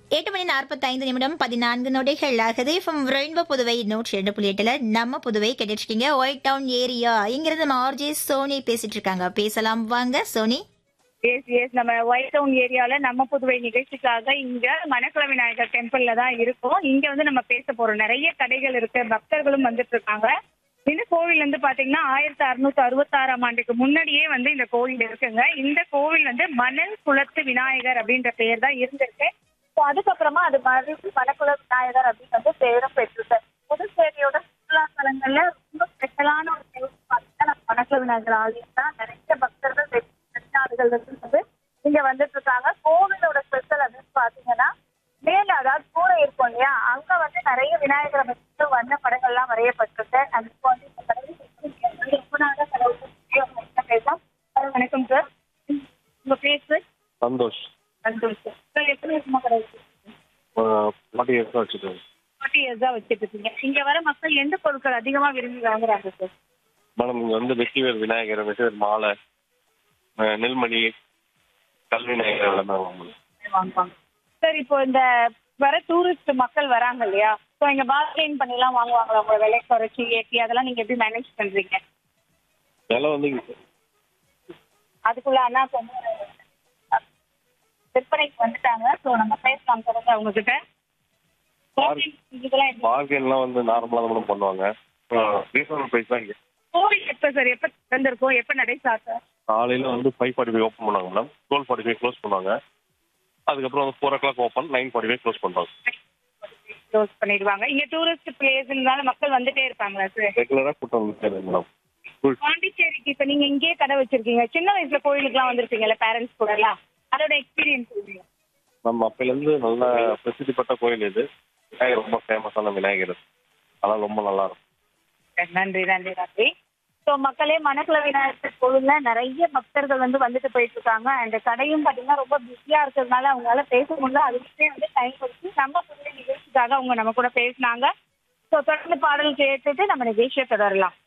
எட்டு மணி நாற்பத்தைந்து நிமிடம் பதினான்கு நொடிகள் ஆகுது ஃப்ரம் ரெயின்போ புதுவை நூற்றி ரெண்டு புள்ளி எட்டுல நம்ம புதுவை கேட்டுருக்கீங்க ஒயிட் டவுன் ஏரியா இங்கிருந்து நம்ம ஆர்ஜே சோனி பேசிட்டு இருக்காங்க பேசலாம் வாங்க சோனி எஸ் எஸ் நம்ம ஒயிட் டவுன் ஏரியால நம்ம புதுவை நிகழ்ச்சிக்காக இங்க மணக்குள விநாயகர் டெம்பிள்ல தான் இருக்கோம் இங்க வந்து நம்ம பேச போறோம் நிறைய கடைகள் இருக்கு பக்தர்களும் வந்துட்டு இருக்காங்க இந்த கோவில் வந்து பாத்தீங்கன்னா ஆயிரத்தி அறுநூத்தி அறுபத்தாறாம் ஆண்டுக்கு முன்னாடியே வந்து இந்த கோவில் இருக்குங்க இந்த கோவில் வந்து மணல் குளத்து விநாயகர் அப்படின்ற பெயர் தான் இருந்திருக்கு ஸோ அதுக்கப்புறமா அது மறுபடியும் மணக்குள விநாயகர் அப்படின்னு வந்து பேரும் பெற்றிருக்கு புதுச்சேரியோட சுற்றுலா தலங்கள்ல ரொம்ப ஸ்பெஷலான ஒரு கோவில் பார்த்தீங்கன்னா நம்ம மணக்குள விநாயகர் ஆலயம் தான் நிறைய பக்தர்கள் வெ- வெளிநாடுகள்ல இருந்து வந்து இங்க வந்துட்டு இருக்காங்க கோவிலோட ஸ்பெஷல் அப்படின்னு பாத்தீங்கன்னா மேல அதாவது கூரை இருக்கும் இல்லையா அங்க வந்து நிறைய விநாயகரை வச்சு வண்ண படங்கள்லாம் வரையப்பட்டிருக்கு அந்த இப்போ வந்து இந்த கடவுள் வந்து ரொம்ப நாளா கடவுள் பத்தி அவங்க கிட்ட பேசலாம் சார், வணக்கம் சார் உங்க பேர் sir Santhosh Santhosh sir sir எத்தனை வருஷமா கடவுள் ஃபார்ட்டி இயர்ஸ் வச்சுருக்கேன் ஃபார்ட்டி இயர்ஸ் தான் வச்சுட்டு இருக்கீங்க இங்க வர மக்கள் எந்த பொருட்கள் அதிகமா விரும்பி வாங்குறாங்க சார் மேடம் இங்கே வந்து வெற்றிவேர் விநாயகர் வெற்றிவேர் மாலை அஹ் நெல்மணி கல் விநாயகர் எல்லாமே வாங்கணும் வாங்குவாங்க சார் இப்போ இந்த வர டூரிஸ்ட் மக்கள் வராங்க இல்லையா ஸோ இங்க பார்கெயின் பண்ணிலாம் வாங்குவாங்களா உங்க விலை குறைச்சி ஏற்றி அதெல்லாம் நீங்க எப்படி மேனேஜ் பண்றீங்க விலை வந்து இங்க- அதுக்குள்ள அண்ணா வந்து விற்பனைக்கு வந்துட்டாங்க ஸோ நம்ம பேசலாம் தொடர்ந்து அவங்க கிட்ட இதெல்லாம் எப்படி? பார்கென்லாம் வந்து நார்மலாக தான் பண்ணுவாங்க ரீசனபிள் ப்ரைஸ் தான் இங்கே கோவில் எப்ப சார் எப்ப திறந்திருக்கும் எப்ப நடை சார் காலையில் வந்து ஃபைவ் ஃபார்ட்டி ஃபைவ் ஓப்பன் பண்ணுவாங்க madam twelve forty five close பண்ணுவாங்க அதுக்கப்புறம் வந்து four o'clock open nine forty five close பண்ணுவாங்க க்ளோஸ் பண்ணிடுவாங்க இங்க டூரிஸ்ட் பிளேஸ்னால மக்கள் வந்துட்டே இருப்பாங்களா சார் ரெகுலராக கூட்டம் வந்து மேடம் பாண்டிச்சேரிக்கு இப்ப நீங்க இங்கேயே கடை வச்சிருக்கீங்க சின்ன வயசுல கோயிலுக்குலாம் வந்திருப்பீங்கல்ல பேரண்ட்ஸ் கூட எல்லாம் அதோட எக்ஸ்பீரியன்ஸ் சொல்லுங்க நம்ம அப்பையிலேருந்து நல்ல பிரசித்தி பெற்ற கோயில் இது விநாயகர் ரொம்ப ஃபேமஸான விநாயகர் அதெல்லாம் ரொம்ப நல்லா இருக்கும் நன்றி நன்றி நன்றி ஸோ மக்களே மணக்குள விநாயகர் கோவில்ல நிறைய பக்தர்கள் வந்து வந்துட்டு போயிட்டு இருக்காங்க அந்த கடையும் பாத்தீங்கன்னா ரொம்ப பிஸியா இருக்கிறதுனால அவங்களால பேச முடியல அதுக்கே வந்து டைம் கொடுத்து நம்ம புதிய நிகழ்ச்சிக்காக அவங்க நம்ம கூட பேசினாங்க ஸோ தொடர்ந்து பாடல் கேட்டுட்டு நம்ம நிகழ்ச்சியை தொடரலாம்